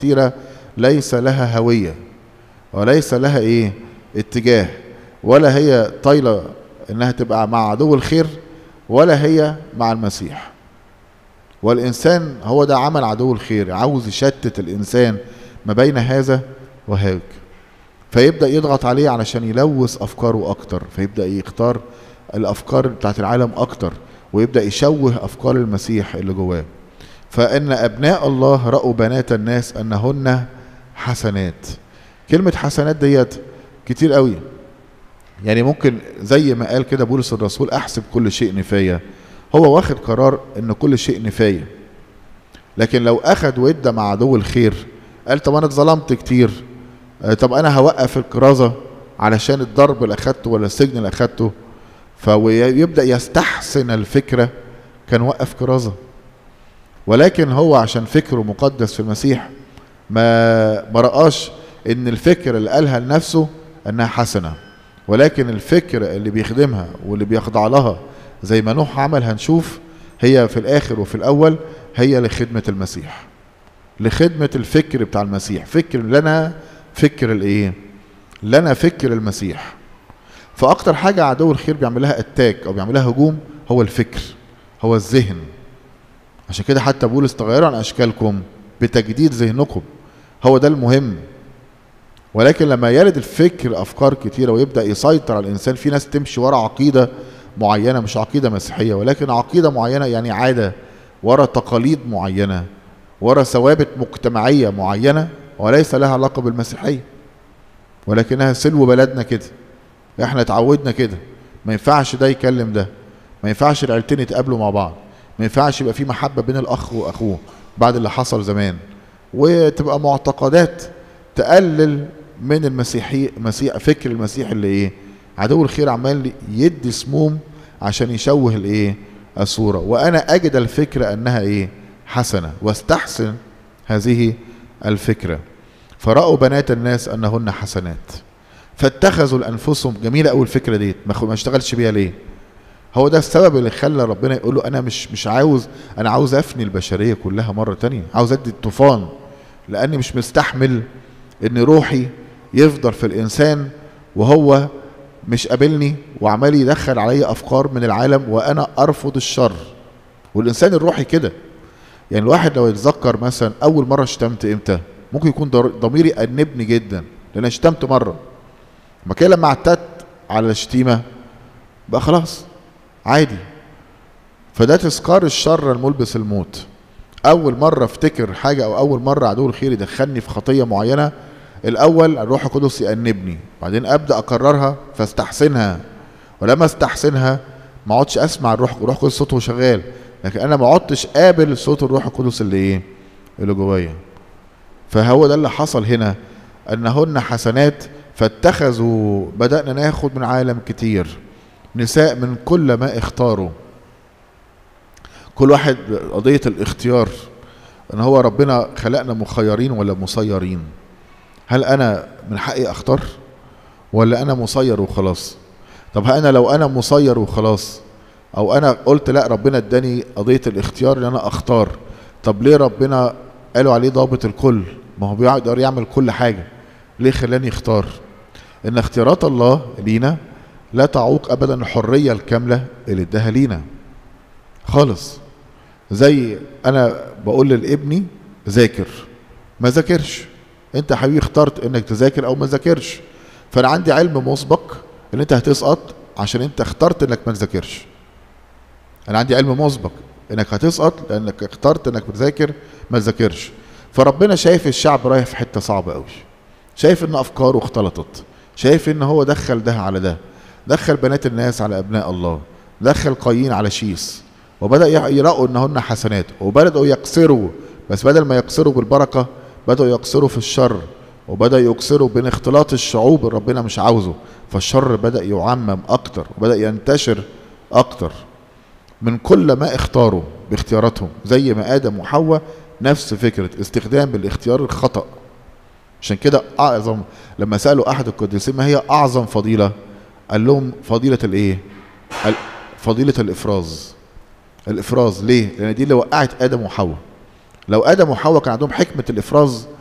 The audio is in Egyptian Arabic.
كثيرة ليس لها هوية وليس لها ايه اتجاه ولا هي طايلة انها تبقى مع عدو الخير ولا هي مع المسيح والإنسان هو ده عمل عدو الخير عاوز يشتت الإنسان ما بين هذا وهاك فيبدأ يضغط عليه علشان يلوث أفكاره أكتر فيبدأ يختار الأفكار بتاعت العالم أكتر ويبدأ يشوه أفكار المسيح اللي جواه فإن أبناء الله رأوا بنات الناس أنهن حسنات كلمة حسنات ديت كتير قوي يعني ممكن زي ما قال كده بولس الرسول أحسب كل شيء نفاية هو واخد قرار ان كل شيء نفاية لكن لو اخد وادى مع عدو الخير قال طب انا اتظلمت كتير طب انا هوقف الكرازة علشان الضرب اللي اخدته ولا السجن اللي اخدته فيبدأ يستحسن الفكرة كان وقف كرازة ولكن هو عشان فكره مقدس في المسيح ما ما رآش ان الفكر اللي قالها لنفسه انها حسنة ولكن الفكر اللي بيخدمها واللي بيخضع لها زي ما نوح عمل هنشوف هي في الاخر وفي الاول هي لخدمة المسيح لخدمة الفكر بتاع المسيح فكر لنا فكر الايه لنا فكر المسيح فاكتر حاجة عدو الخير بيعملها اتاك او بيعملها هجوم هو الفكر هو الذهن عشان كده حتى بولس تغيروا عن اشكالكم بتجديد ذهنكم هو ده المهم ولكن لما يرد الفكر افكار كتيره ويبدا يسيطر على الانسان في ناس تمشي ورا عقيده معينه مش عقيده مسيحيه ولكن عقيده معينه يعني عاده ورا تقاليد معينه ورا ثوابت مجتمعيه معينه وليس لها علاقه بالمسيحيه ولكنها سلو بلدنا كده احنا اتعودنا كده ما ينفعش ده يكلم ده ما ينفعش العيلتين يتقابلوا مع بعض ما ينفعش يبقى في محبه بين الاخ واخوه بعد اللي حصل زمان وتبقى معتقدات تقلل من المسيحي مسيح فكر المسيح اللي ايه عدو الخير عمال يدي سموم عشان يشوه الايه الصوره وانا اجد الفكره انها ايه حسنه واستحسن هذه الفكره فراوا بنات الناس انهن حسنات فاتخذوا لانفسهم جميله قوي الفكره ديت ما اشتغلش بيها ليه هو ده السبب اللي خلى ربنا يقول له انا مش مش عاوز انا عاوز افني البشريه كلها مره تانية عاوز ادي الطوفان لاني مش مستحمل ان روحي يفضل في الانسان وهو مش قابلني وعمال يدخل علي افكار من العالم وانا ارفض الشر والانسان الروحي كده يعني الواحد لو يتذكر مثلا اول مره شتمت امتى ممكن يكون ضميري انبني جدا لان شتمت مره ما كده لما اعتدت على الشتيمه بقى خلاص عادي فده تذكار الشر الملبس الموت اول مره افتكر حاجه او اول مره عدو الخير يدخلني في خطيه معينه الاول الروح القدس يأنبني بعدين ابدا اكررها فاستحسنها ولما استحسنها ما اقعدش اسمع الروح الروح القدس صوته شغال لكن انا ما عدتش قابل صوت الروح القدس اللي ايه اللي جوايا فهو ده اللي حصل هنا انهن حسنات فاتخذوا بدانا ناخد من عالم كتير نساء من كل ما اختاروا كل واحد قضيه الاختيار ان هو ربنا خلقنا مخيرين ولا مسيرين هل انا من حقي اختار ولا انا مسير وخلاص طب انا لو انا مسير وخلاص او انا قلت لا ربنا اداني قضيه الاختيار ان انا اختار طب ليه ربنا قالوا عليه ضابط الكل ما هو بيقدر يعمل كل حاجه ليه خلاني اختار ان اختيارات الله لينا لا تعوق ابدا الحريه الكامله اللي اداها لينا خالص زي انا بقول لابني ذاكر ما ذاكرش انت حبيبي اخترت انك تذاكر او ما تذاكرش فانا عندي علم مسبق ان انت هتسقط عشان انت اخترت انك ما تذاكرش انا عندي علم مسبق انك هتسقط لانك اخترت انك بتذاكر ما تذاكرش فربنا شايف الشعب رايح في حته صعبه قوي شايف ان افكاره اختلطت شايف ان هو دخل ده على ده دخل بنات الناس على ابناء الله دخل قايين على شيس وبدا يرأوا انهن حسنات وبداوا يقصروا بس بدل ما يقصروا بالبركه بدأوا يقصروا في الشر وبدأ يقصروا بين اختلاط الشعوب اللي ربنا مش عاوزه فالشر بدأ يعمم أكتر وبدأ ينتشر أكتر من كل ما اختاروا باختياراتهم زي ما آدم وحواء نفس فكرة استخدام بالاختيار الخطأ عشان كده أعظم لما سألوا أحد القديسين ما هي أعظم فضيلة قال لهم فضيلة الإيه؟ فضيلة الإفراز الإفراز ليه؟ لأن دي اللي وقعت آدم وحواء لو ادم وحواء كان عندهم حكمه الافراز